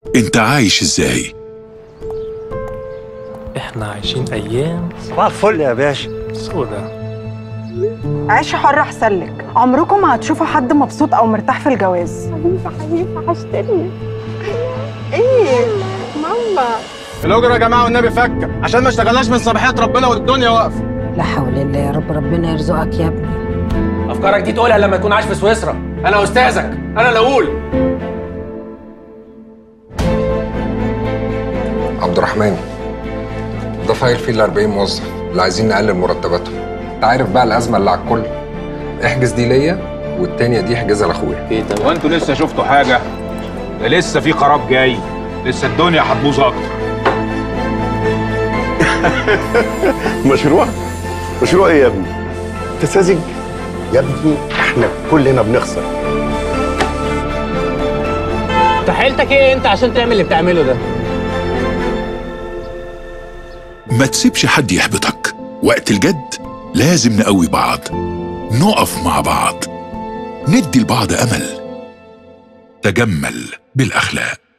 انت عايش ازاي احنا عايشين ايام صباح الفل يا باشا سودة عيشي حر احسن لك عمركم ما هتشوفوا حد مبسوط او مرتاح في الجواز حبيبي حبيبي وحشتني ايه ماما الاجره يا جماعه والنبي فكه عشان ما اشتغلناش من صباحيه ربنا والدنيا واقفه لا حول الله يا رب ربنا يرزقك يا ابني افكارك دي تقولها لما تكون عايش في سويسرا انا استاذك انا اللي اقول عبد الرحمن ده فايل فيه ال 40 موظف اللي عايزين نقلل مرتباتهم انت عارف بقى الازمه اللي على الكل احجز دي ليا والتانيه دي احجزها لاخويا وانتوا لسه شفتوا حاجه ده لسه في قرار جاي لسه الدنيا هتبوظ اكتر مشروع مشروع ايه يا ابني انت ساذج يا ابني احنا كلنا بنخسر تحيلتك ايه انت عشان تعمل اللي بتعمله ده ما تسيبش حد يحبطك وقت الجد لازم نقوي بعض نقف مع بعض ندي لبعض امل تجمل بالاخلاق